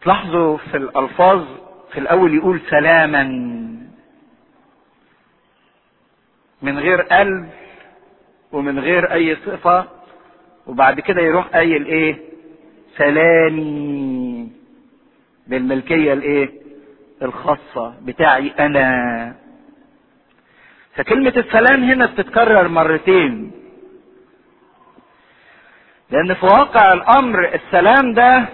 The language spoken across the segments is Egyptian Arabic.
تلاحظوا في الالفاظ في الاول يقول سلاما من غير قلب ومن غير اي صفه وبعد كده يروح قايل ايه سلامي بالملكيه الايه الخاصه بتاعي انا فكلمه السلام هنا بتتكرر مرتين لان في واقع الامر السلام ده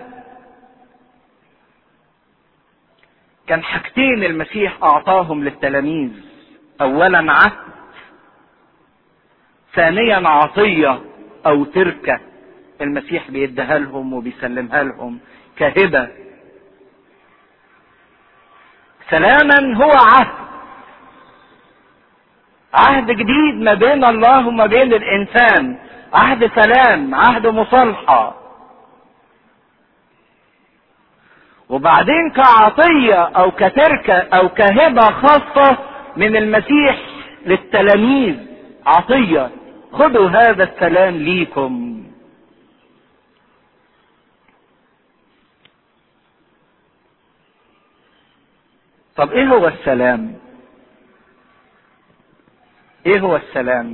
كان حاجتين المسيح اعطاهم للتلاميذ اولا عهد ثانيا عطيه او تركه المسيح بيديها لهم وبيسلمها لهم كهبه سلاما هو عهد عهد جديد ما بين الله وما بين الانسان عهد سلام عهد مصالحه وبعدين كعطيه او كتركه او كهبه خاصه من المسيح للتلاميذ عطيه خذوا هذا السلام ليكم طب ايه هو السلام ايه هو السلام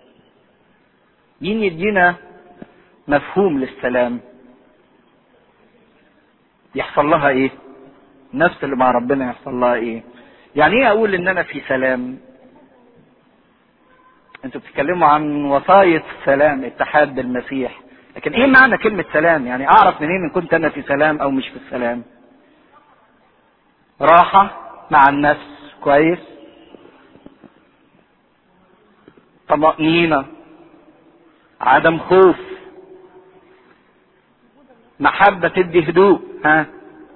مين يدينا مفهوم للسلام يحصل لها ايه نفس اللي مع ربنا يحصل لها ايه يعني ايه اقول ان انا في سلام انتوا بتتكلموا عن وصاية السلام اتحاد بالمسيح لكن ايه معنى كلمة سلام يعني اعرف منين ان كنت انا في سلام او مش في السلام راحة مع النفس كويس طمأنينة عدم خوف محبة تدي هدوء ها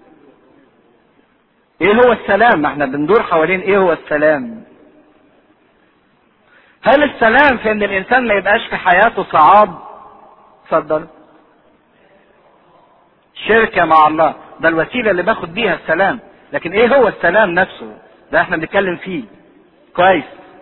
ايه هو السلام ما احنا بندور حوالين ايه هو السلام هل السلام في ان الانسان ما يبقاش في حياته صعاب اتفضل شركة مع الله ده الوسيلة اللي باخد بيها السلام لكن ايه هو السلام نفسه ده احنا بنتكلم فيه كويس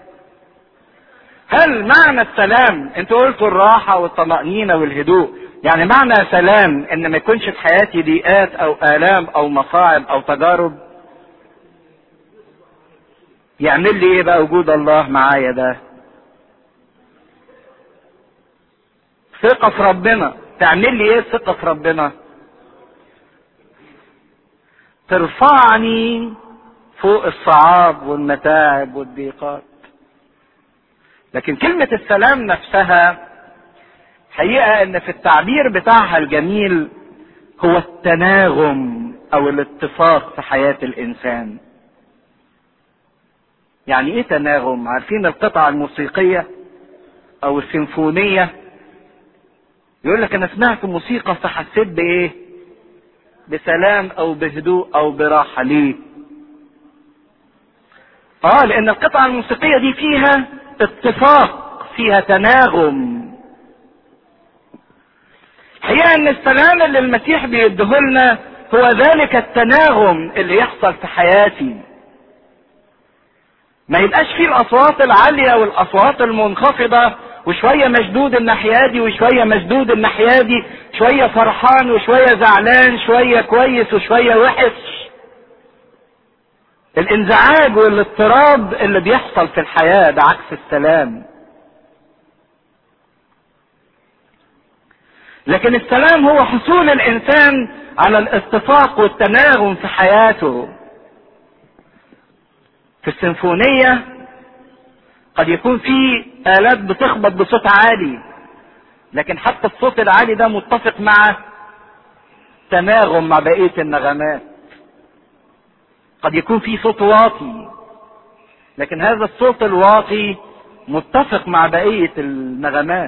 هل معنى السلام انتوا قلتوا الراحة والطمأنينة والهدوء يعني معنى سلام ان ما يكونش في حياتي ضيقات او الام او مصاعب او تجارب يعمل لي ايه بقى وجود الله معايا ده ثقة في ربنا تعمل لي ايه ثقة في ربنا ترفعني فوق الصعاب والمتاعب والضيقات لكن كلمة السلام نفسها حقيقة ان في التعبير بتاعها الجميل هو التناغم او الاتفاق في حياة الانسان يعني ايه تناغم عارفين القطعة الموسيقية او السيمفونية يقول لك انا سمعت موسيقى فحسيت بايه بسلام او بهدوء او براحة ليه اه لان القطعة الموسيقية دي فيها اتفاق فيها تناغم الحقيقة ان السلام اللي المسيح بيديهولنا هو ذلك التناغم اللي يحصل في حياتي ما يبقاش فيه الاصوات العالية والاصوات المنخفضة وشوية مشدود الناحية دي وشوية مشدود الناحية دي شوية فرحان وشوية زعلان شوية كويس وشوية وحش الانزعاج والاضطراب اللي بيحصل في الحياة ده عكس السلام لكن السلام هو حصول الانسان على الاتفاق والتناغم في حياته في السيمفونية قد يكون في آلات بتخبط بصوت عالي لكن حتى الصوت العالي ده متفق مع تناغم مع بقية النغمات قد يكون في صوت واطي لكن هذا الصوت الواطي متفق مع بقية النغمات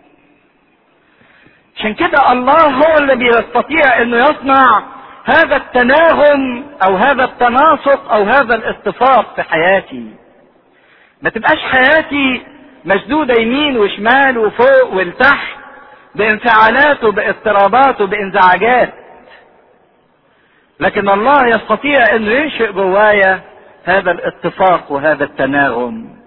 عشان كده الله هو اللي بيستطيع انه يصنع هذا التناغم او هذا التناسق او هذا الاتفاق في حياتي ما تبقاش حياتي مشدودة يمين وشمال وفوق ولتحت بانفعالات وباضطرابات وبانزعاجات لكن الله يستطيع انه ينشئ جوايا هذا الاتفاق وهذا التناغم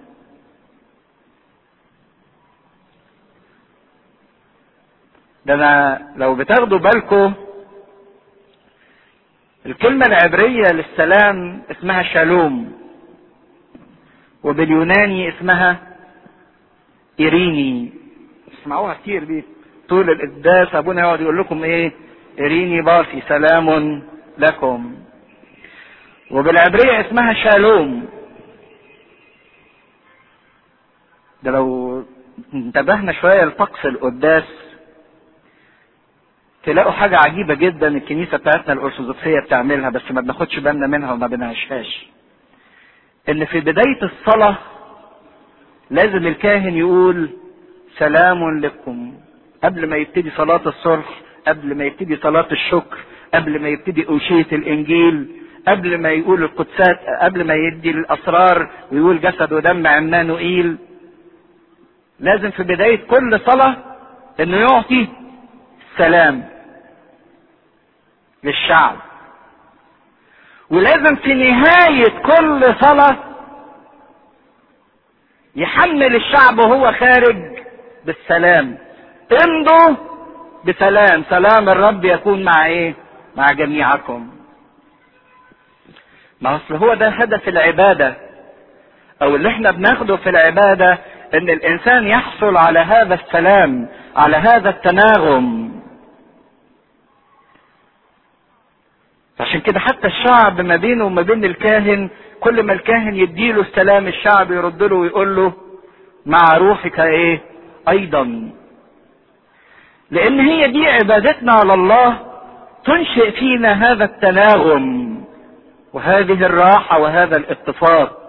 ده انا لو بتاخدوا بالكم الكلمة العبرية للسلام اسمها شالوم وباليوناني اسمها إيريني اسمعوها كتير دي طول القداس ابونا يقعد يقول لكم ايه إيريني باسي سلام لكم وبالعبرية اسمها شالوم ده لو انتبهنا شوية لطقس القداس تلاقوا حاجة عجيبة جدا الكنيسة بتاعتنا الأرثوذكسية بتعملها بس ما بناخدش بالنا منها وما بنعيشهاش. إن في بداية الصلاة لازم الكاهن يقول سلام لكم قبل ما يبتدي صلاة الصبح قبل ما يبتدي صلاة الشكر قبل ما يبتدي أوشية الإنجيل قبل ما يقول القدسات قبل ما يدي الأسرار ويقول جسد ودم عمانوئيل لازم في بداية كل صلاة إنه يعطي سلام للشعب ولازم في نهاية كل صلاة يحمل الشعب وهو خارج بالسلام امضوا بسلام سلام الرب يكون مع ايه مع جميعكم ما اصل هو ده هدف العبادة او اللي احنا بناخده في العبادة ان الانسان يحصل على هذا السلام على هذا التناغم عشان كده حتى الشعب ما بينه وما بين الكاهن كل ما الكاهن يديله السلام الشعب يرد له ويقول له مع روحك ايه ايضا لان هي دي عبادتنا على الله تنشئ فينا هذا التناغم وهذه الراحة وهذا الاتفاق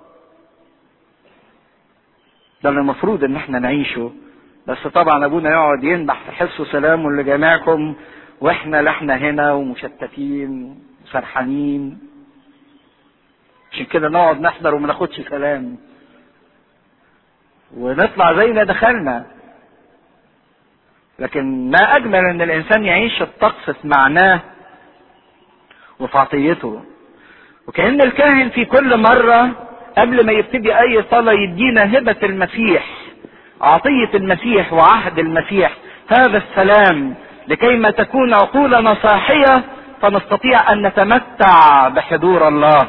ده اللي المفروض ان احنا نعيشه بس طبعا ابونا يقعد ينبح في حسه سلام لجميعكم واحنا لا احنا هنا ومشتتين وسرحانين عشان كده نقعد نحضر وما ناخدش سلام ونطلع زي ما دخلنا لكن ما اجمل ان الانسان يعيش الطقس في معناه وفي عطيته وكأن الكاهن في كل مرة قبل ما يبتدي أي صلاة يدينا هبة المسيح عطية المسيح وعهد المسيح هذا السلام لكي ما تكون عقولنا صاحية فنستطيع أن نتمتع بحضور الله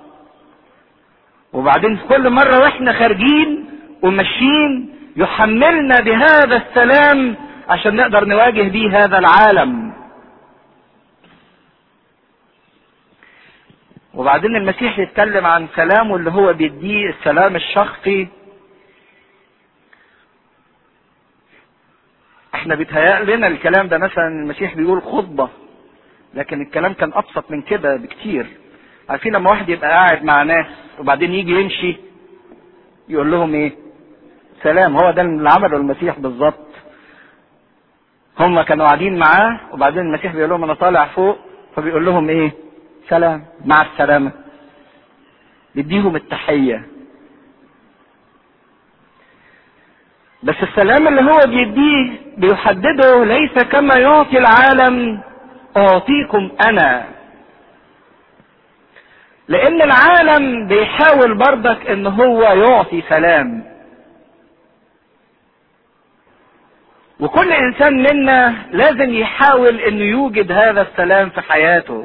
وبعدين في كل مرة واحنا خارجين وماشيين يحملنا بهذا السلام عشان نقدر نواجه بيه هذا العالم وبعدين المسيح يتكلم عن سلامه اللي هو بيديه السلام الشخصي احنا بيتهيأ لنا الكلام ده مثلا المسيح بيقول خطبة لكن الكلام كان ابسط من كده بكتير عارفين لما واحد يبقى قاعد مع ناس وبعدين يجي يمشي يقول لهم ايه سلام هو ده اللي عمله المسيح بالظبط هم كانوا قاعدين معاه وبعدين المسيح بيقول لهم انا طالع فوق فبيقول لهم ايه سلام مع السلامة يديهم التحية بس السلام اللي هو بيديه بيحدده ليس كما يعطي العالم اعطيكم انا لان العالم بيحاول برضك ان هو يعطي سلام وكل انسان منا لازم يحاول انه يوجد هذا السلام في حياته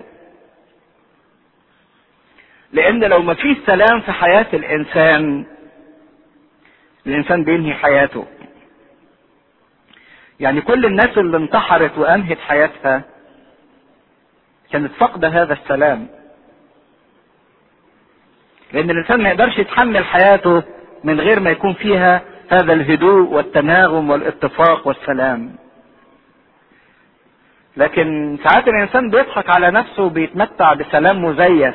لان لو ما فيش سلام في حياة الانسان الانسان بينهي حياته يعني كل الناس اللي انتحرت وانهت حياتها كانت فاقدة هذا السلام لان الانسان ما يقدرش يتحمل حياته من غير ما يكون فيها هذا الهدوء والتناغم والاتفاق والسلام لكن ساعات الانسان بيضحك على نفسه وبيتمتع بسلام مزيف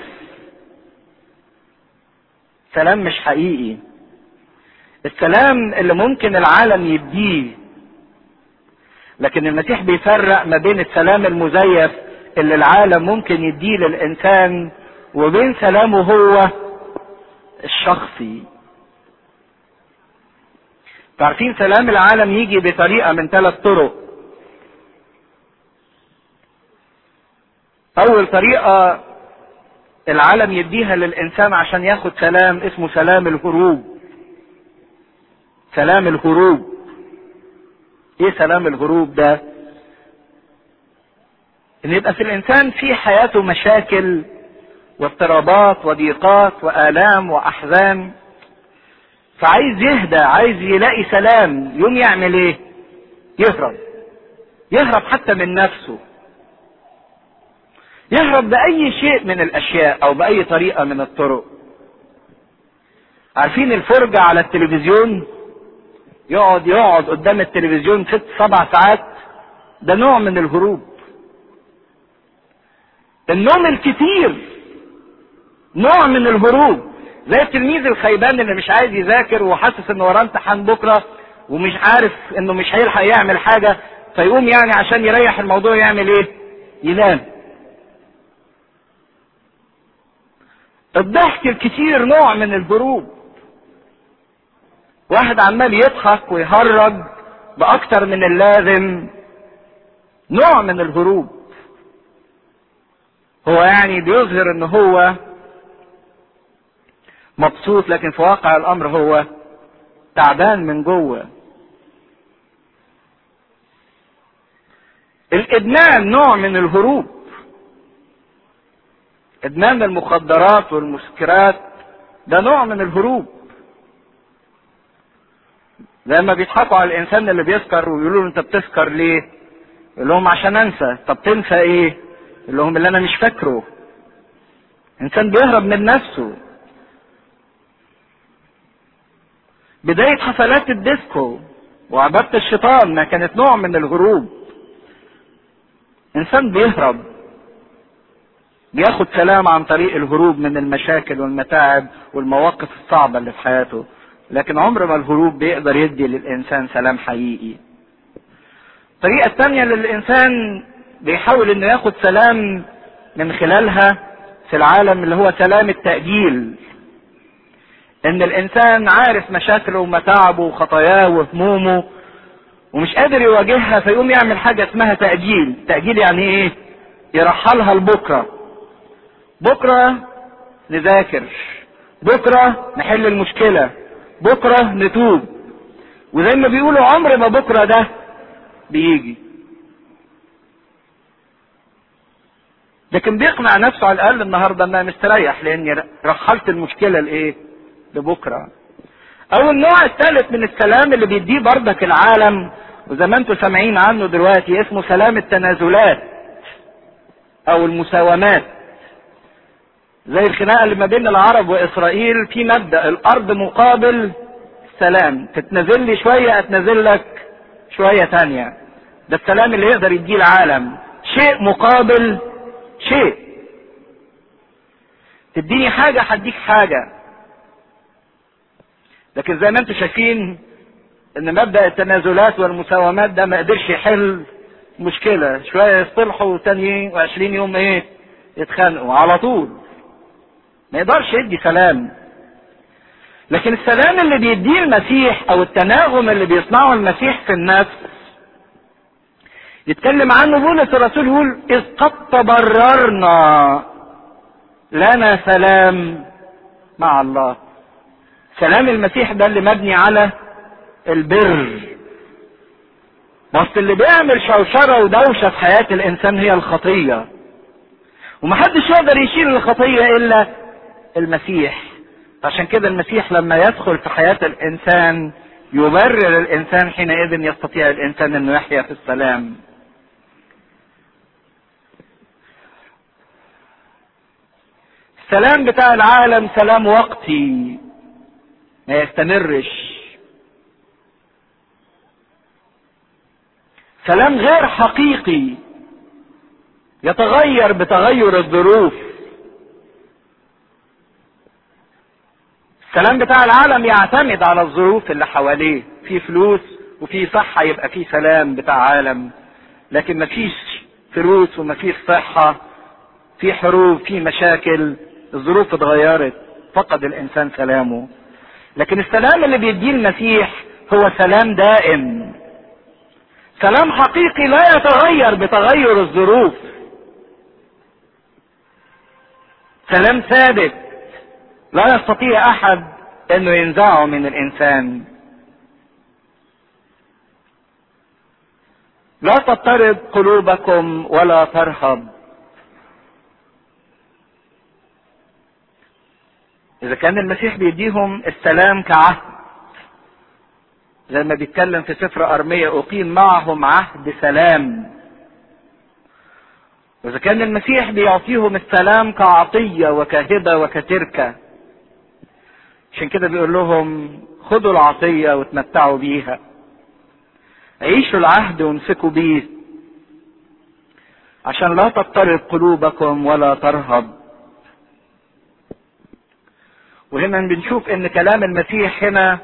سلام مش حقيقي السلام اللي ممكن العالم يديه لكن المسيح بيفرق ما بين السلام المزيف اللي العالم ممكن يديه للانسان وبين سلامه هو الشخصي تعرفين سلام العالم يجي بطريقه من ثلاث طرق اول طريقه العالم يديها للانسان عشان ياخد سلام اسمه سلام الهروب سلام الهروب ايه سلام الهروب ده ان يبقى في الانسان في حياته مشاكل واضطرابات وضيقات والام واحزان فعايز يهدى عايز يلاقي سلام يوم يعمل ايه يهرب يهرب حتى من نفسه يهرب باي شيء من الاشياء او باي طريقه من الطرق عارفين الفرجة على التلفزيون يقعد يقعد قدام التلفزيون ست سبع ساعات ده نوع من الهروب النوم الكتير نوع من الهروب زي التلميذ الخيبان اللي مش عايز يذاكر وحاسس انه وراه امتحان بكره ومش عارف انه مش هيلحق يعمل حاجه فيقوم يعني عشان يريح الموضوع يعمل ايه؟ ينام. الضحك الكتير نوع من الهروب. واحد عمال يضحك ويهرج باكتر من اللازم نوع من الهروب. هو يعني بيظهر ان هو مبسوط لكن في واقع الامر هو تعبان من جوه الادمان نوع من الهروب ادمان المخدرات والمسكرات ده نوع من الهروب لما بيضحكوا على الانسان اللي بيسكر ويقولوا له انت بتسكر ليه يقول لهم عشان انسى طب تنسى ايه يقول لهم اللي انا مش فاكره انسان بيهرب من نفسه بداية حفلات الديسكو وعبادة الشيطان ما كانت نوع من الهروب انسان بيهرب بياخد سلام عن طريق الهروب من المشاكل والمتاعب والمواقف الصعبة اللي في حياته لكن عمر ما الهروب بيقدر يدي للإنسان سلام حقيقي الطريقة الثانية اللي الإنسان بيحاول إنه ياخد سلام من خلالها في العالم اللي هو سلام التأجيل ان الانسان عارف مشاكله ومتاعبه وخطاياه وهمومه ومش قادر يواجهها فيقوم يعمل حاجه اسمها تاجيل تاجيل يعني ايه يرحلها لبكره بكره نذاكر بكره نحل المشكله بكره نتوب وزي ما بيقولوا عمر ما بكره ده بيجي لكن بيقنع نفسه على الاقل النهارده انها مستريح لاني رحلت المشكله لايه لبكرة او النوع الثالث من السلام اللي بيديه بردك العالم وزي ما انتم سامعين عنه دلوقتي اسمه سلام التنازلات او المساومات زي الخناقه اللي ما بين العرب واسرائيل في مبدا الارض مقابل سلام تتنازل لي شويه اتنازل لك شويه تانية ده السلام اللي يقدر يديه العالم شيء مقابل شيء تديني حاجه هديك حاجه لكن زي ما انتم شايفين ان مبدا التنازلات والمساومات ده ما قدرش يحل مشكله شويه يصطلحوا وتاني و20 يوم ايه يتخانقوا على طول ما يقدرش يدي سلام لكن السلام اللي بيديه المسيح او التناغم اللي بيصنعه المسيح في النفس يتكلم عنه بولس الرسول يقول اذ قد تبررنا لنا سلام مع الله سلام المسيح ده اللي مبني على البر بس اللي بيعمل شوشرة ودوشة في حياة الإنسان هي الخطية ومحدش يقدر يشيل الخطية إلا المسيح عشان كده المسيح لما يدخل في حياة الإنسان يبرر الإنسان حينئذ يستطيع الإنسان أنه يحيا في السلام السلام بتاع العالم سلام وقتي ما يستمرش سلام غير حقيقي يتغير بتغير الظروف السلام بتاع العالم يعتمد على الظروف اللي حواليه في فلوس وفي صحة يبقى في سلام بتاع عالم لكن مفيش فلوس ومفيش صحة في حروب في مشاكل الظروف اتغيرت فقد الانسان سلامه لكن السلام اللي بيديه المسيح هو سلام دائم سلام حقيقي لا يتغير بتغير الظروف سلام ثابت لا يستطيع احد انه ينزعه من الانسان لا تضطرب قلوبكم ولا ترهب اذا كان المسيح بيديهم السلام كعهد زي ما بيتكلم في سفر ارمية اقيم معهم عهد سلام واذا كان المسيح بيعطيهم السلام كعطية وكهبة وكتركة عشان كده بيقول لهم خدوا العطية وتمتعوا بيها عيشوا العهد وامسكوا بيه عشان لا تضطرب قلوبكم ولا ترهب وهنا بنشوف ان كلام المسيح هنا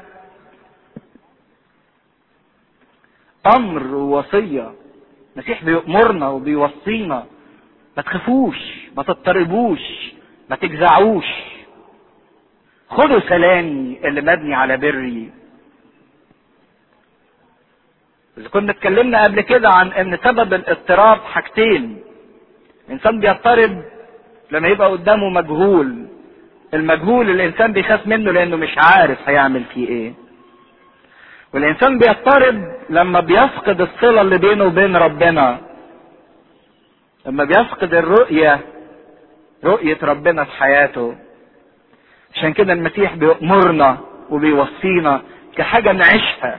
امر ووصيه المسيح بيأمرنا وبيوصينا ما تخافوش ما تضطربوش ما تجزعوش خدوا سلامي اللي مبني على بري إذا كنا اتكلمنا قبل كده عن ان سبب الاضطراب حاجتين الانسان بيضطرب لما يبقى قدامه مجهول المجهول الانسان بيخاف منه لانه مش عارف هيعمل فيه ايه والانسان بيضطرب لما بيفقد الصله اللي بينه وبين ربنا لما بيفقد الرؤيه رؤيه ربنا في حياته عشان كده المسيح بيأمرنا وبيوصينا كحاجه نعيشها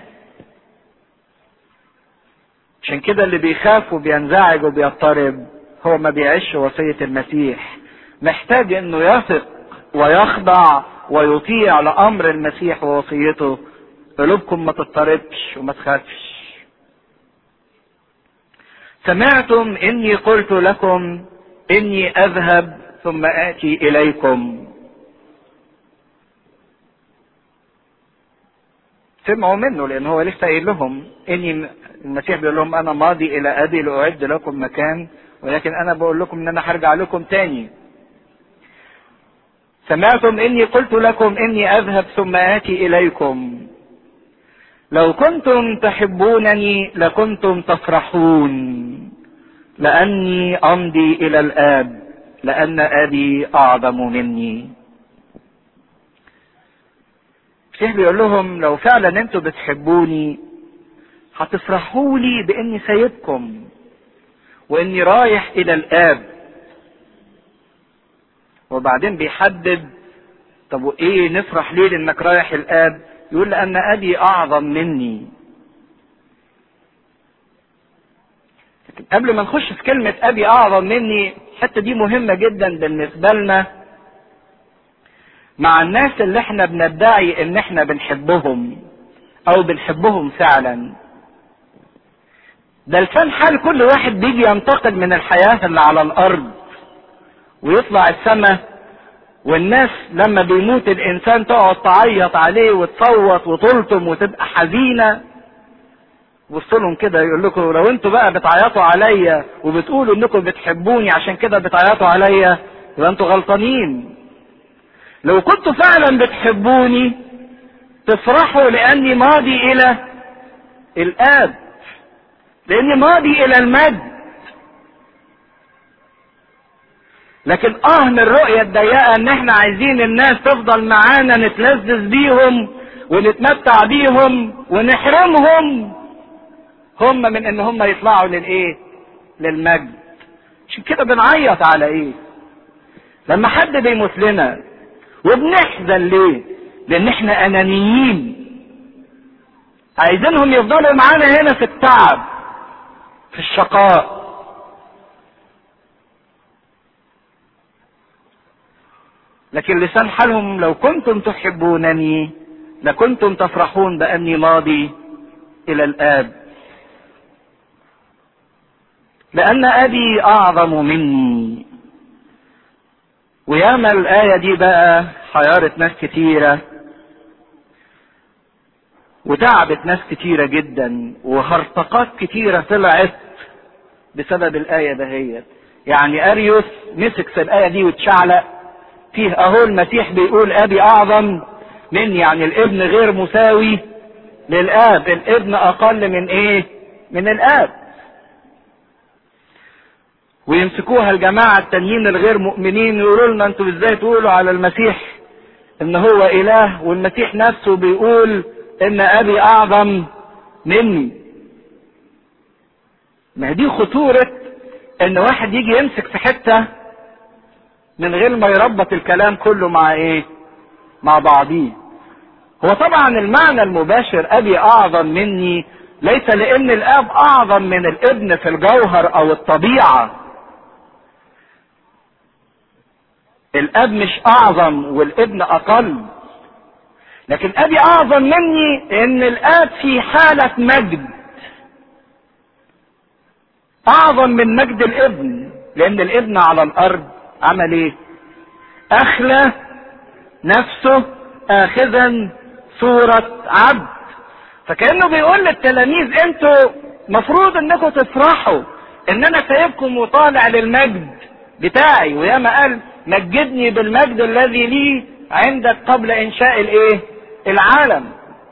عشان كده اللي بيخاف وبينزعج وبيضطرب هو ما بيعيش وصيه المسيح محتاج انه يثق ويخضع ويطيع لامر المسيح ووصيته قلوبكم ما تضطربش وما تخافش سمعتم اني قلت لكم اني اذهب ثم اتي اليكم سمعوا منه لان هو لسه قايل لهم اني المسيح بيقول لهم انا ماضي الى ابي لاعد لكم مكان ولكن انا بقول لكم ان انا هرجع لكم تاني سمعتم اني قلت لكم اني اذهب ثم اتي اليكم لو كنتم تحبونني لكنتم تفرحون لاني امضي الى الاب لان ابي اعظم مني المسيح بيقول لهم لو فعلا انتوا بتحبوني هتفرحوا لي باني سايبكم واني رايح الى الاب وبعدين بيحدد طب وايه نفرح ليه لانك رايح الاب يقول لان ابي اعظم مني لكن قبل ما نخش في كلمة ابي اعظم مني الحتة دي مهمة جدا بالنسبة لنا مع الناس اللي احنا بندعي ان احنا بنحبهم او بنحبهم فعلا ده لسان حال كل واحد بيجي ينتقل من الحياة اللي على الارض ويطلع السماء والناس لما بيموت الانسان تقعد تعيط عليه وتصوت وتلطم وتبقى حزينه بص لهم كده يقول لكم لو انتوا بقى بتعيطوا عليا وبتقولوا انكم بتحبوني عشان كده بتعيطوا عليا يبقى انتوا غلطانين لو كنتوا فعلا بتحبوني تفرحوا لاني ماضي الى الاب لاني ماضي الى المجد لكن اه من الرؤية الضيقة ان احنا عايزين الناس تفضل معانا نتلذذ بيهم ونتمتع بيهم ونحرمهم هم من ان هم يطلعوا للايه للمجد عشان كده بنعيط على ايه لما حد بيموت لنا وبنحزن ليه لان احنا انانيين عايزينهم يفضلوا معانا هنا في التعب في الشقاء لكن لسان حالهم لو كنتم تحبونني لكنتم تفرحون باني ماضي الى الاب لان ابي اعظم مني وياما الايه دي بقى حيرت ناس كتيره وتعبت ناس كتيره جدا وهرطقات كتيره طلعت بسبب الايه دهيت يعني اريوس مسك في الايه دي واتشعلق فيه اهو المسيح بيقول ابي اعظم مني يعني الابن غير مساوي للاب الابن اقل من ايه من الاب ويمسكوها الجماعة التانيين الغير مؤمنين يقولوا لنا انتوا ازاي تقولوا على المسيح ان هو اله والمسيح نفسه بيقول ان ابي اعظم مني ما دي خطورة ان واحد يجي يمسك في حتة من غير ما يربط الكلام كله مع ايه مع بعضيه هو طبعا المعنى المباشر ابي اعظم مني ليس لان الاب اعظم من الابن في الجوهر او الطبيعه الاب مش اعظم والابن اقل لكن ابي اعظم مني ان الاب في حاله مجد اعظم من مجد الابن لان الابن على الارض عمل ايه اخلى نفسه اخذا صورة عبد فكأنه بيقول للتلاميذ انتوا مفروض انكم تفرحوا ان انا سايبكم وطالع للمجد بتاعي وياما قال مجدني بالمجد الذي لي عندك قبل انشاء الايه العالم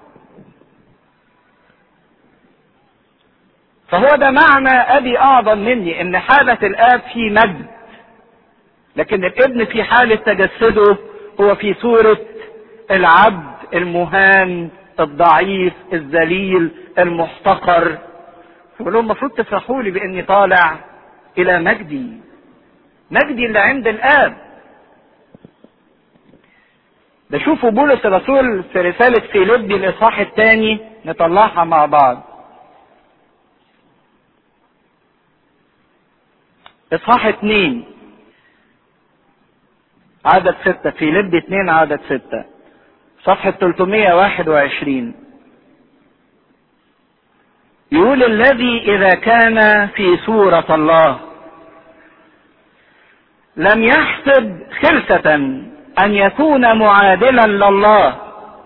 فهو ده معنى ابي اعظم مني ان حالة الاب في مجد لكن الابن في حالة تجسده هو في صورة العبد المهان الضعيف الذليل المحتقر فقول لهم المفروض تفرحوا لي باني طالع الى مجدي مجدي اللي عند الاب ده شوفوا بولس الرسول في رسالة فيليبي الإصحاح الثاني نطلعها مع بعض. إصحاح اثنين عدد ستة فيليبي اثنين عدد ستة صفحة 321 يقول الذي إذا كان في صورة الله لم يحسب خلسة أن يكون معادلا لله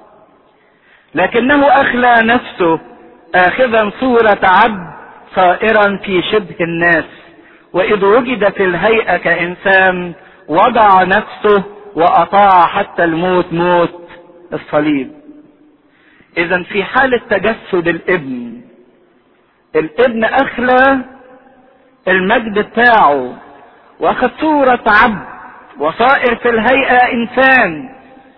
لكنه أخلى نفسه آخذا صورة عبد صائرا في شبه الناس وإذ وجد في الهيئة كإنسان وضع نفسه وأطاع حتى الموت موت الصليب إذا في حالة تجسد الابن الابن أخلى المجد بتاعه واخذ صورة عبد وصائر في الهيئة إنسان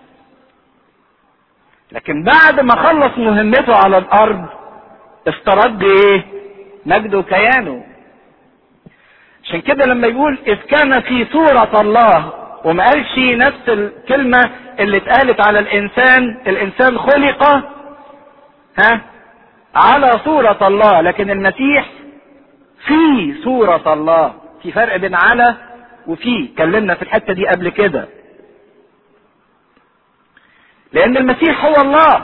لكن بعد ما خلص مهمته على الأرض استرد إيه؟ مجده وكيانه عشان كده لما يقول إذ كان في صورة الله وما قالش نفس الكلمة اللي اتقالت على الإنسان الإنسان خلق ها على صورة الله لكن المسيح في صورة الله في فرق بين على وفي اتكلمنا في الحته دي قبل كده لان المسيح هو الله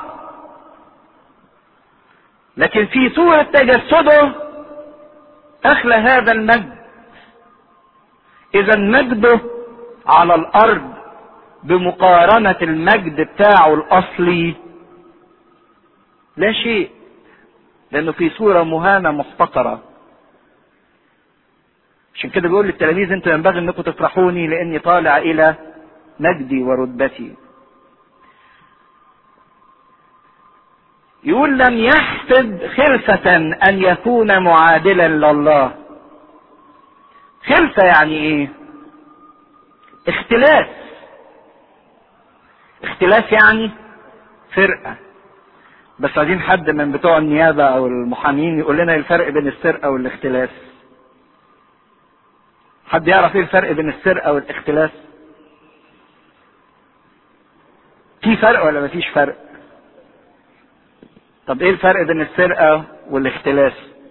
لكن في صورة تجسده اخلى هذا المجد اذا مجده على الارض بمقارنة المجد بتاعه الاصلي لا شيء لانه في صورة مهانة محتقرة عشان كده بيقول للتلاميذ انتوا ينبغي انكم تفرحوني لاني طالع الى مجدي ورتبتي يقول لم يحسب خلفة ان يكون معادلا لله خلفة يعني ايه اختلاف اختلاف يعني فرقة بس عايزين حد من بتوع النيابة او المحامين يقول لنا الفرق بين السرقة والاختلاف حد يعرف ايه الفرق بين السرقه والاختلاس في فرق ولا مفيش فرق طب ايه الفرق بين السرقه والاختلاس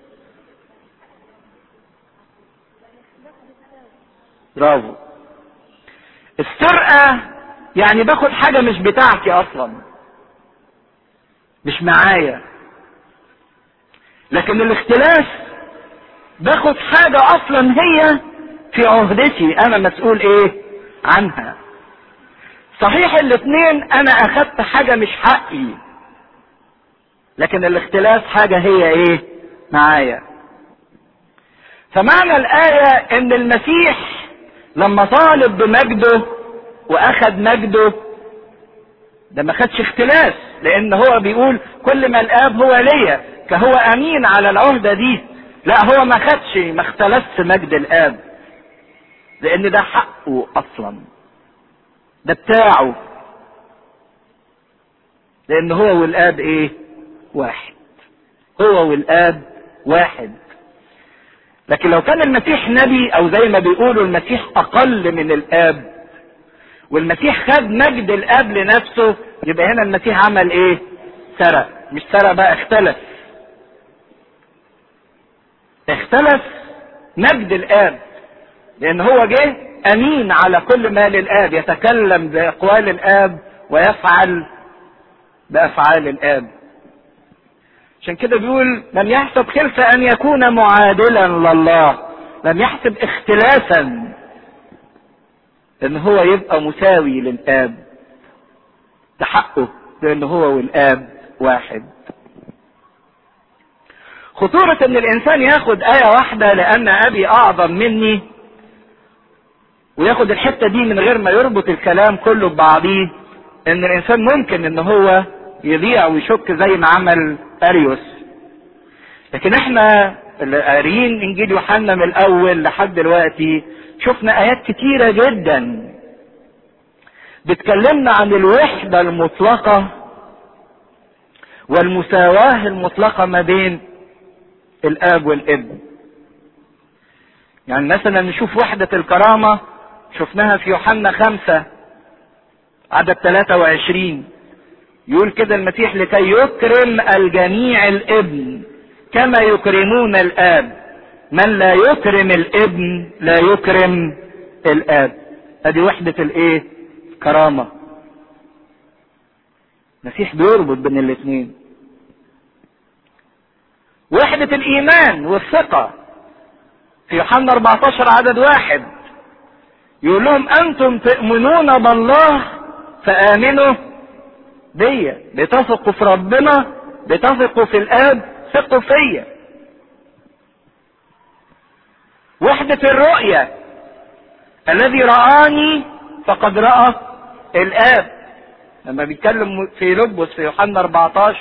برافو السرقه يعني باخد حاجه مش بتاعتي اصلا مش معايا لكن الاختلاس باخد حاجه اصلا هي في عهدتي انا مسؤول ايه عنها صحيح الاثنين انا اخدت حاجة مش حقي لكن الاختلاف حاجة هي ايه معايا فمعنى الآية ان المسيح لما طالب بمجده واخد مجده ده ما خدش اختلاف لان هو بيقول كل ما الاب هو ليا كهو امين على العهدة دي لا هو ما خدش ما اختلفش مجد الاب لان ده حقه اصلا ده بتاعه لان هو والاب ايه واحد هو والاب واحد لكن لو كان المسيح نبي او زي ما بيقولوا المسيح اقل من الاب والمسيح خد مجد الاب لنفسه يبقى هنا المسيح عمل ايه سرق مش سرق بقى اختلف اختلف مجد الاب لان هو جه امين على كل ما للاب يتكلم باقوال الاب ويفعل بافعال الاب عشان كده بيقول لم يحسب خلفه ان يكون معادلا لله لم يحسب اختلافا ان هو يبقى مساوي للاب ده حقه لان هو والاب واحد خطورة ان الانسان ياخد آية واحدة لان ابي اعظم مني وياخد الحتة دي من غير ما يربط الكلام كله ببعضيه ان الانسان ممكن ان هو يضيع ويشك زي ما عمل اريوس لكن احنا اللي قاريين انجيل يوحنا من الاول لحد دلوقتي شفنا ايات كتيرة جدا بتكلمنا عن الوحدة المطلقة والمساواة المطلقة ما بين الاب والابن يعني مثلا نشوف وحدة الكرامة شفناها في يوحنا خمسة عدد 23 يقول كده المسيح لكي يكرم الجميع الابن كما يكرمون الاب من لا يكرم الابن لا يكرم الاب ادي وحدة الايه كرامة المسيح بيربط بين الاثنين وحدة الايمان والثقة في يوحنا 14 عدد واحد يقول لهم انتم تؤمنون بالله فامنوا بيا بتثقوا في ربنا بتثقوا في الاب ثقوا فيا وحدة الرؤية الذي رآني فقد رأى الآب لما بيتكلم في لبس في يوحنا 14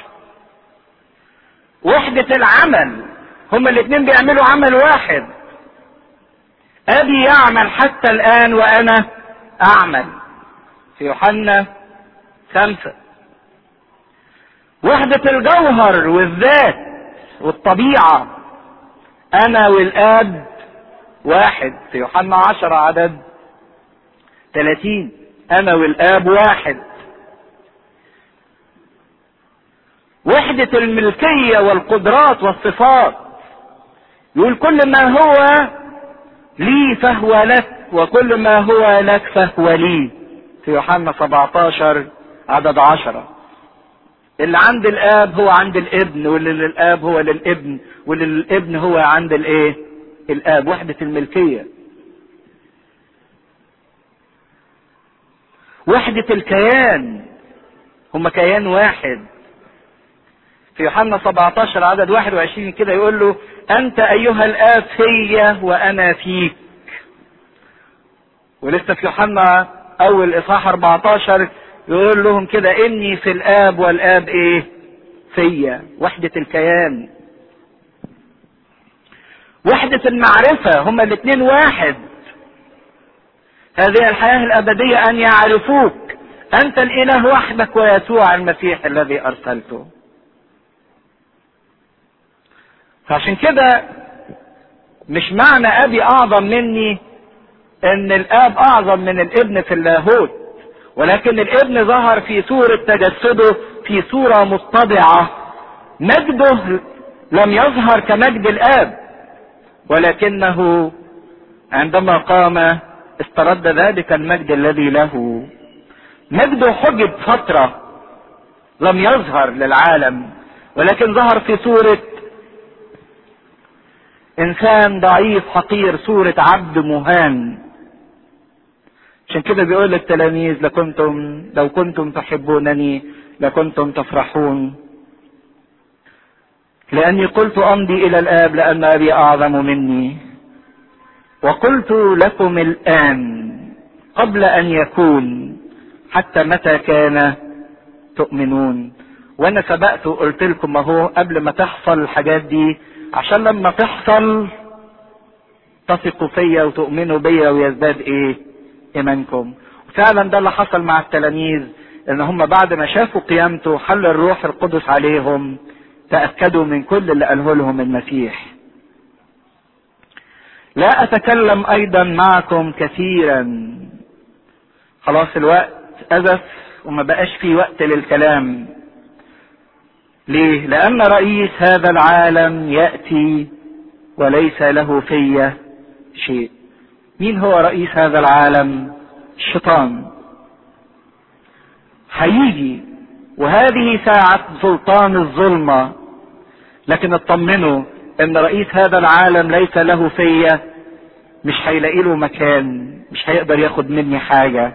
وحدة العمل هما الاثنين بيعملوا عمل واحد أبي يعمل حتى الآن وأنا أعمل في يوحنا خمسة وحدة الجوهر والذات والطبيعة أنا والآب واحد في يوحنا عشرة عدد ثلاثين أنا والآب واحد وحدة الملكية والقدرات والصفات يقول كل ما هو لي فهو لك وكل ما هو لك فهو لي في يوحنا 17 عدد عشرة اللي عند الاب هو عند الابن واللي للاب هو للابن واللي للابن هو عند الايه الاب وحدة الملكية وحدة الكيان هم كيان واحد في يوحنا 17 عدد 21 كده يقول له انت ايها الاب في وانا فيك ولسه في يوحنا اول اصحاح 14 يقول لهم كده اني في الاب والاب ايه فيا وحدة الكيان وحدة المعرفة هما الاثنين واحد هذه الحياة الأبدية أن يعرفوك أنت الإله وحدك ويسوع المسيح الذي أرسلته فعشان كده مش معنى أبي أعظم مني إن الآب أعظم من الابن في اللاهوت ولكن الابن ظهر في صورة تجسده في صورة متضعة مجده لم يظهر كمجد الآب ولكنه عندما قام استرد ذلك المجد الذي له مجده حجب فترة لم يظهر للعالم ولكن ظهر في صورة انسان ضعيف حقير صورة عبد مهان عشان كده بيقول للتلاميذ لكنتم لو كنتم تحبونني لكنتم تفرحون لاني قلت امضي الى الاب لان ابي اعظم مني وقلت لكم الان قبل ان يكون حتى متى كان تؤمنون وانا سبقت وقلت لكم اهو قبل ما تحصل الحاجات دي عشان لما تحصل تثقوا فيا وتؤمنوا بيا ويزداد ايه ايمانكم وفعلا ده اللي حصل مع التلاميذ ان هم بعد ما شافوا قيامته حل الروح القدس عليهم تأكدوا من كل اللي قاله لهم المسيح لا اتكلم ايضا معكم كثيرا خلاص الوقت ازف وما بقاش في وقت للكلام ليه لان رئيس هذا العالم ياتي وليس له في شيء مين هو رئيس هذا العالم الشيطان هيجي وهذه ساعة سلطان الظلمة لكن اطمنوا ان رئيس هذا العالم ليس له فيا مش هيلاقي له مكان مش هيقدر ياخد مني حاجة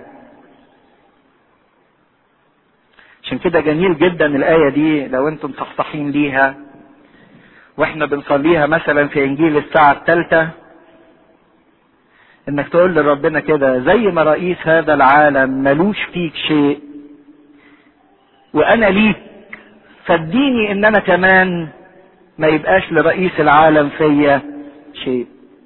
عشان كده جميل جدا الآية دي لو انتم صحصحين ليها واحنا بنصليها مثلا في انجيل الساعة الثالثة انك تقول لربنا كده زي ما رئيس هذا العالم ملوش فيك شيء وانا ليك فاديني ان انا كمان ما يبقاش لرئيس العالم فيا شيء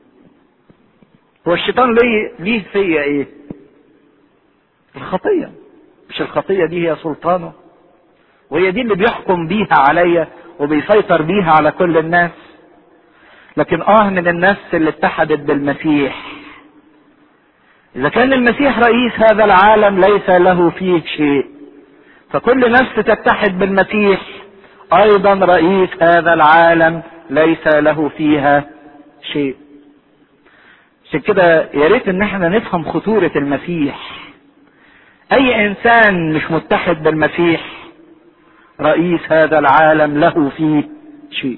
هو الشيطان ليه ليه فيا ايه الخطيه مش الخطيه دي هي سلطانه وهي دي اللي بيحكم بيها عليا وبيسيطر بيها على كل الناس لكن اه من النفس اللي اتحدت بالمسيح اذا كان المسيح رئيس هذا العالم ليس له فيه شيء فكل نفس تتحد بالمسيح ايضا رئيس هذا العالم ليس له فيها شيء عشان كده يا ريت ان احنا نفهم خطورة المسيح اي انسان مش متحد بالمسيح رئيس هذا العالم له فيه شيء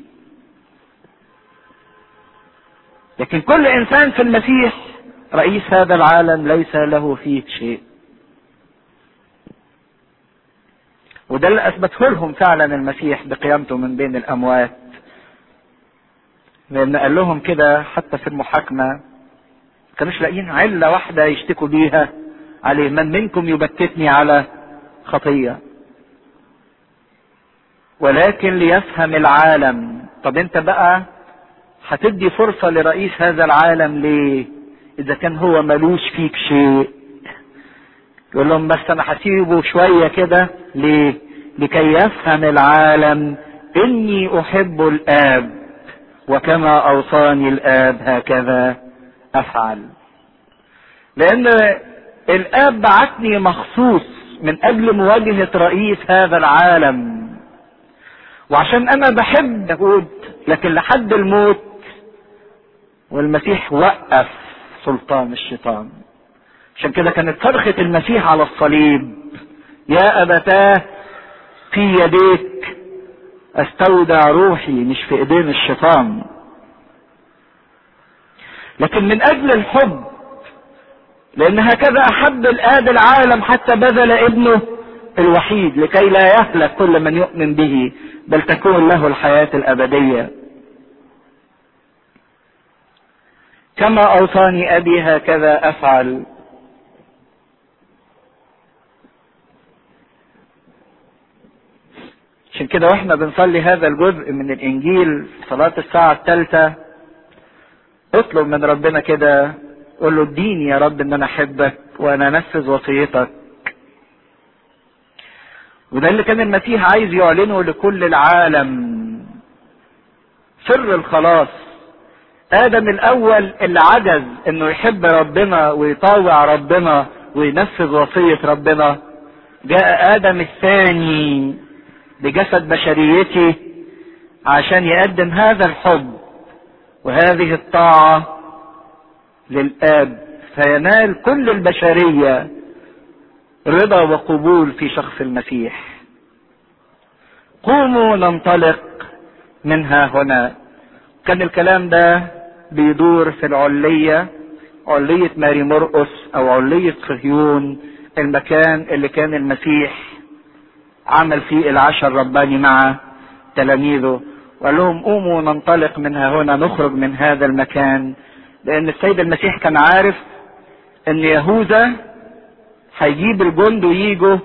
لكن كل انسان في المسيح رئيس هذا العالم ليس له فيه شيء وده اللي اثبته لهم فعلا المسيح بقيامته من بين الاموات لان قال لهم كده حتى في المحاكمه كانوش لاقيين عله واحده يشتكوا بيها عليه من منكم يبكتني على خطيه ولكن ليفهم العالم طب انت بقى هتدي فرصة لرئيس هذا العالم ليه اذا كان هو ملوش فيك شيء يقول لهم بس انا هسيبه شوية كده ليه لكي يفهم العالم اني احب الاب وكما اوصاني الاب هكذا افعل لان الاب بعتني مخصوص من اجل مواجهة رئيس هذا العالم وعشان انا بحب داود لكن لحد الموت والمسيح وقف سلطان الشيطان عشان كده كانت صرخة المسيح على الصليب يا أبتاه في يديك استودع روحي مش في ايدين الشيطان لكن من اجل الحب لان هكذا احب الاب العالم حتى بذل ابنه الوحيد لكي لا يهلك كل من يؤمن به بل تكون له الحياة الابدية كما اوصاني ابي هكذا افعل عشان كده واحنا بنصلي هذا الجزء من الانجيل صلاة الساعة الثالثة اطلب من ربنا كده قول له اديني يا رب ان انا احبك وانا انفذ وصيتك وده اللي كان المسيح عايز يعلنه لكل العالم سر الخلاص ادم الاول اللي عجز انه يحب ربنا ويطاوع ربنا وينفذ وصية ربنا جاء ادم الثاني بجسد بشريته عشان يقدم هذا الحب وهذه الطاعة للآب فينال كل البشرية رضا وقبول في شخص المسيح قوموا ننطلق منها هنا كان الكلام ده بيدور في العلية علية ماري مرقس او علية صهيون المكان اللي كان المسيح عمل فيه العشاء الرباني مع تلاميذه وقال لهم قوموا ننطلق منها هنا نخرج من هذا المكان لان السيد المسيح كان عارف ان يهوذا هيجيب الجند ويجوا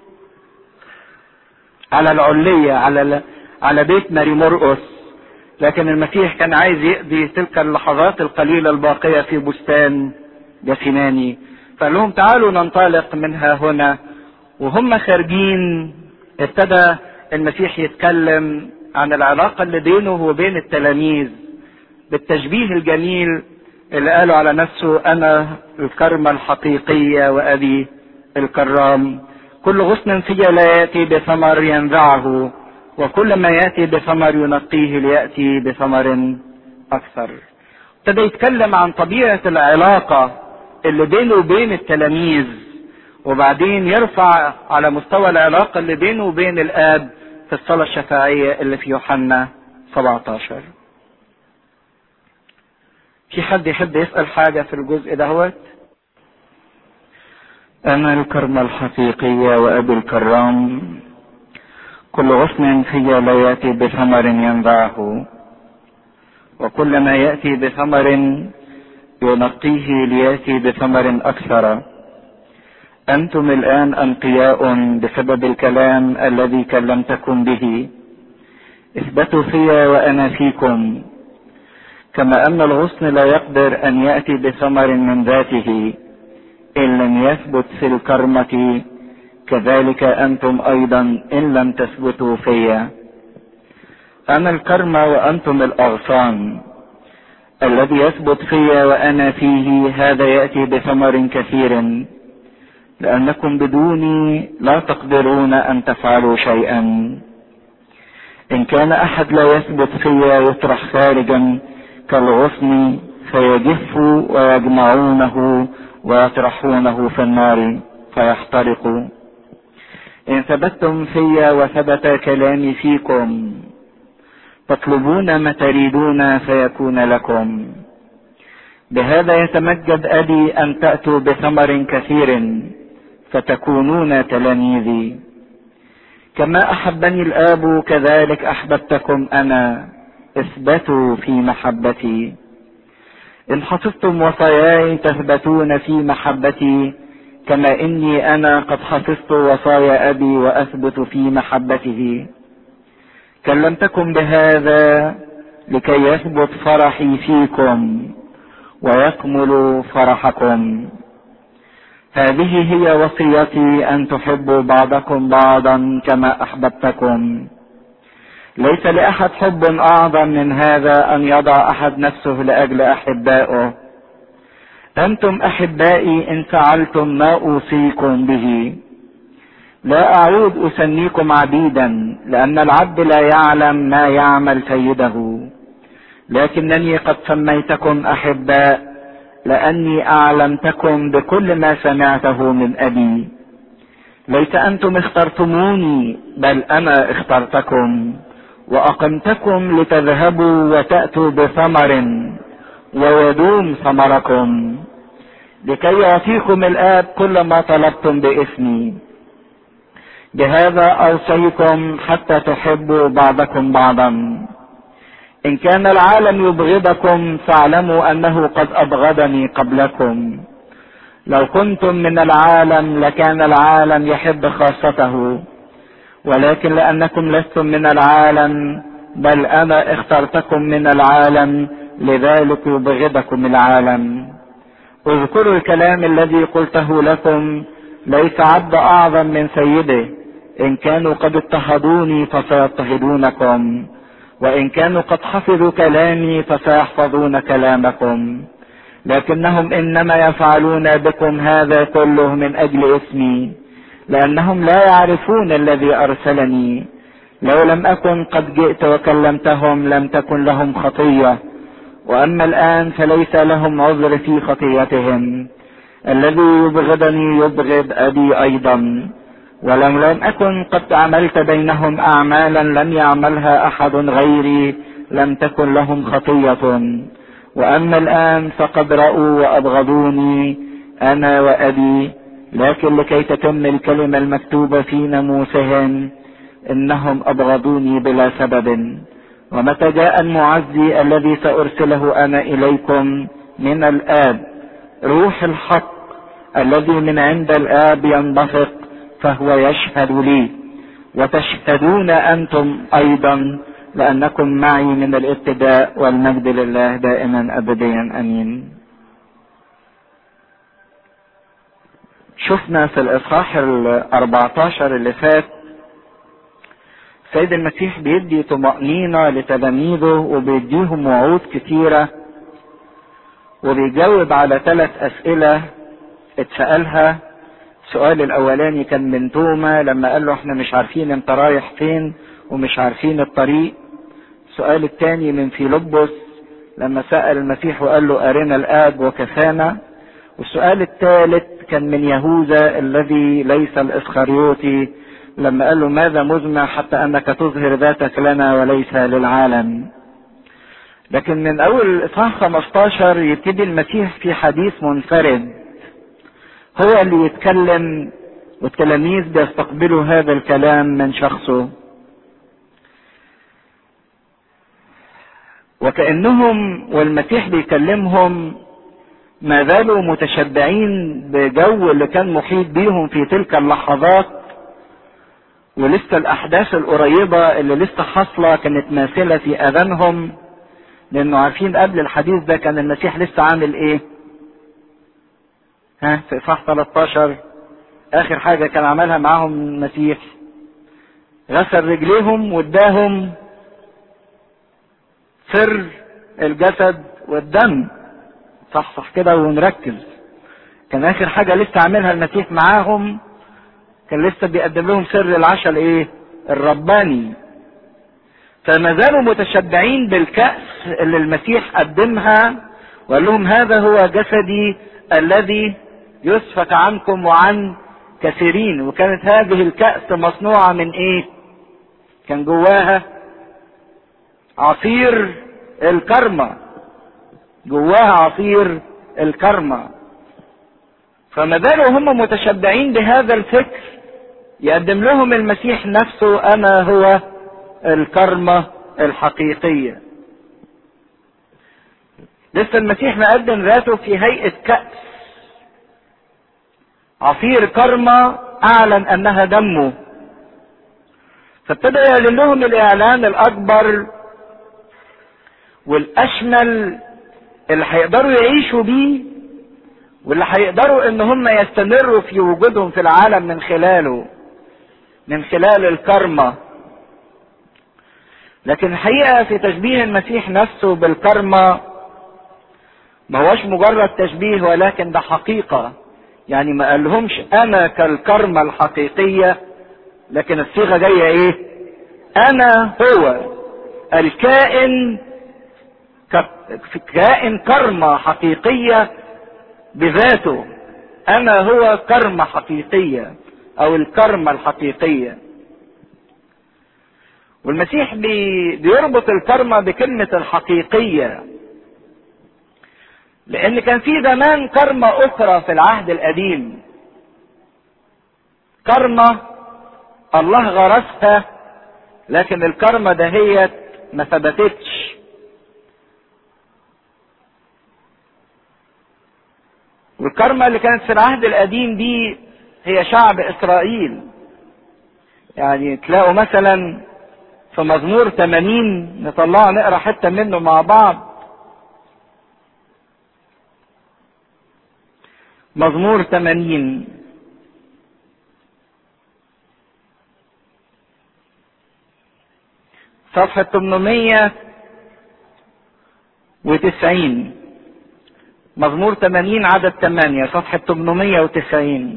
على العلية على على بيت ماري مرقس لكن المسيح كان عايز يقضي تلك اللحظات القليلة الباقية في بستان جثماني فقال لهم تعالوا ننطلق منها هنا وهم خارجين ابتدى المسيح يتكلم عن العلاقة اللي بينه وبين التلاميذ بالتشبيه الجميل اللي قالوا على نفسه انا الكرمة الحقيقية وابي الكرام كل غصن في لا يأتي بثمر ينزعه وكل ما يأتي بثمر ينقيه ليأتي بثمر أكثر ابتدى يتكلم عن طبيعة العلاقة اللي بينه وبين التلاميذ وبعدين يرفع على مستوى العلاقة اللي بينه وبين الآب في الصلاة الشفاعية اللي في يوحنا 17 في حد يحب يسأل حاجة في الجزء دهوت أنا الكرمة الحقيقية وأبي الكرام كل غصن في لا يأتي بثمر ينبعه وكل ما يأتي بثمر ينقيه ليأتي بثمر أكثر أنتم الآن أنقياء بسبب الكلام الذي كلمتكم به اثبتوا فيا وأنا فيكم كما أن الغصن لا يقدر أن يأتي بثمر من ذاته إن لم يثبت في الكرمة كذلك أنتم أيضا إن لم تثبتوا فيا أنا الكرمة وأنتم الأغصان الذي يثبت فيا وأنا فيه هذا يأتي بثمر كثير لأنكم بدوني لا تقدرون أن تفعلوا شيئا إن كان أحد لا يثبت فيا يطرح خارجا كالغصن فيجف ويجمعونه ويطرحونه في النار فيحترق إن ثبتتم فيا وثبت كلامي فيكم تطلبون ما تريدون فيكون لكم بهذا يتمجد أبي أن تأتوا بثمر كثير فتكونون تلاميذي كما أحبني الآب كذلك أحببتكم أنا اثبتوا في محبتي إن حفظتم وصاياي تثبتون في محبتي كما إني أنا قد حفظت وصايا أبي وأثبت في محبته كلمتكم بهذا لكي يثبت فرحي فيكم ويكمل فرحكم هذه هي وصيتي ان تحبوا بعضكم بعضا كما احببتكم ليس لاحد حب اعظم من هذا ان يضع احد نفسه لاجل احبائه انتم احبائي ان فعلتم ما اوصيكم به لا اعود اسميكم عبيدا لان العبد لا يعلم ما يعمل سيده لكنني قد سميتكم احباء لاني اعلمتكم بكل ما سمعته من ابي ليس انتم اخترتموني بل انا اخترتكم واقمتكم لتذهبوا وتاتوا بثمر ويدوم ثمركم لكي يعطيكم الاب كل ما طلبتم باسمي بهذا اوصيكم حتى تحبوا بعضكم بعضا ان كان العالم يبغضكم فاعلموا انه قد ابغضني قبلكم لو كنتم من العالم لكان العالم يحب خاصته ولكن لانكم لستم من العالم بل انا اخترتكم من العالم لذلك يبغضكم العالم اذكروا الكلام الذي قلته لكم ليس عبد اعظم من سيده ان كانوا قد اضطهدوني فسيضطهدونكم وان كانوا قد حفظوا كلامي فسيحفظون كلامكم لكنهم انما يفعلون بكم هذا كله من اجل اسمي لانهم لا يعرفون الذي ارسلني لو لم اكن قد جئت وكلمتهم لم تكن لهم خطيه واما الان فليس لهم عذر في خطيتهم الذي يبغضني يبغض ابي ايضا ولو لم اكن قد عملت بينهم اعمالا لم يعملها احد غيري لم تكن لهم خطيه واما الان فقد راوا وابغضوني انا وابي لكن لكي تتم الكلمه المكتوبه في ناموسهم انهم ابغضوني بلا سبب ومتى جاء المعزي الذي سارسله انا اليكم من الاب روح الحق الذي من عند الاب ينبثق فهو يشهد لي وتشهدون انتم ايضا لانكم معي من الابتداء والمجد لله دائما ابديا امين شفنا في الاصحاح ال 14 اللي فات سيد المسيح بيدي طمأنينة لتلاميذه وبيديهم وعود كتيرة وبيجاوب على ثلاث اسئلة اتسألها السؤال الاولاني كان من توما لما قال له احنا مش عارفين انت رايح فين ومش عارفين الطريق السؤال الثاني من فيلبس لما سأل المسيح وقال له أرنا الآب وكفانا والسؤال الثالث كان من يهوذا الذي ليس الإسخريوطي لما قال له ماذا مزمع حتى أنك تظهر ذاتك لنا وليس للعالم لكن من أول إصحاح 15 يبتدي المسيح في حديث منفرد هو اللي يتكلم والتلاميذ بيستقبلوا هذا الكلام من شخصه وكأنهم والمسيح بيكلمهم ما زالوا متشبعين بجو اللي كان محيط بيهم في تلك اللحظات ولسه الأحداث القريبة اللي لسه حاصلة كانت ماثلة في آذانهم لأنه عارفين قبل الحديث ده كان المسيح لسه عامل إيه؟ ها في إصحاح 13 آخر حاجة كان عملها معاهم المسيح غسل رجليهم واداهم سر الجسد والدم صح صح كده ونركز كان اخر حاجة لسه عاملها المسيح معاهم كان لسه بيقدم لهم سر العشاء الايه الرباني فما زالوا متشبعين بالكأس اللي المسيح قدمها وقال لهم هذا هو جسدي الذي يسفك عنكم وعن كثيرين وكانت هذه الكأس مصنوعة من ايه كان جواها عصير الكرمة جواها عصير الكرمة فما زالوا هم متشبعين بهذا الفكر يقدم لهم المسيح نفسه انا هو الكرمة الحقيقية لسه المسيح مقدم ذاته في هيئة كأس عصير كرمة اعلن انها دمه فابتدى يعلن لهم الاعلان الاكبر والاشمل اللي هيقدروا يعيشوا بيه واللي هيقدروا ان هم يستمروا في وجودهم في العالم من خلاله من خلال الكرمة لكن الحقيقة في تشبيه المسيح نفسه بالكرمة ما هوش مجرد تشبيه ولكن ده حقيقة يعني ما قالهمش انا كالكرمة الحقيقية لكن الصيغة جاية ايه انا هو الكائن كائن كرمة حقيقية بذاته انا هو كرمة حقيقية او الكرمة الحقيقية والمسيح بي بيربط الكرمة بكلمة الحقيقية لان كان في زمان كرمة اخرى في العهد القديم كرمة الله غرسها لكن الكرمة دهيت ما ثبتتش والكرمة اللي كانت في العهد القديم دي هي شعب اسرائيل يعني تلاقوا مثلا في مزمور 80 نطلع نقرا حته منه مع بعض مزمور 80 صفحة 890 مزمور 80 عدد 8 صفحة 890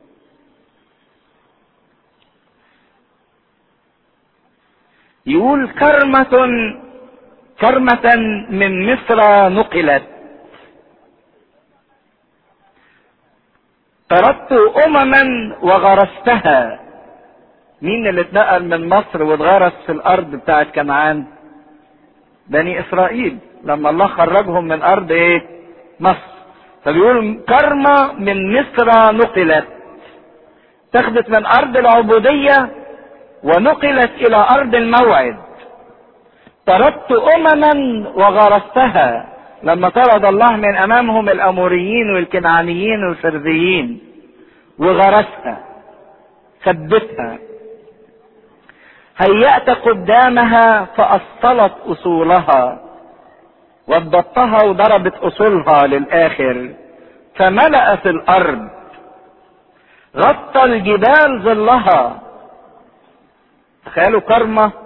يقول كرمة كرمة من مصر نقلت طردت أمما وغرستها مين اللي اتنقل من مصر واتغرس في الأرض بتاعت كنعان بني إسرائيل لما الله خرجهم من أرض إيه مصر فبيقول كرمة من مصر نقلت تاخدت من أرض العبودية ونقلت الى ارض الموعد طردت امما وغرستها لما طرد الله من امامهم الاموريين والكنعانيين والفرذيين وغرسها ثبتها هيأت قدامها فأصلت أصولها وضبطها وضربت أصولها للآخر فملأت الأرض غطى الجبال ظلها تخيلوا كرمة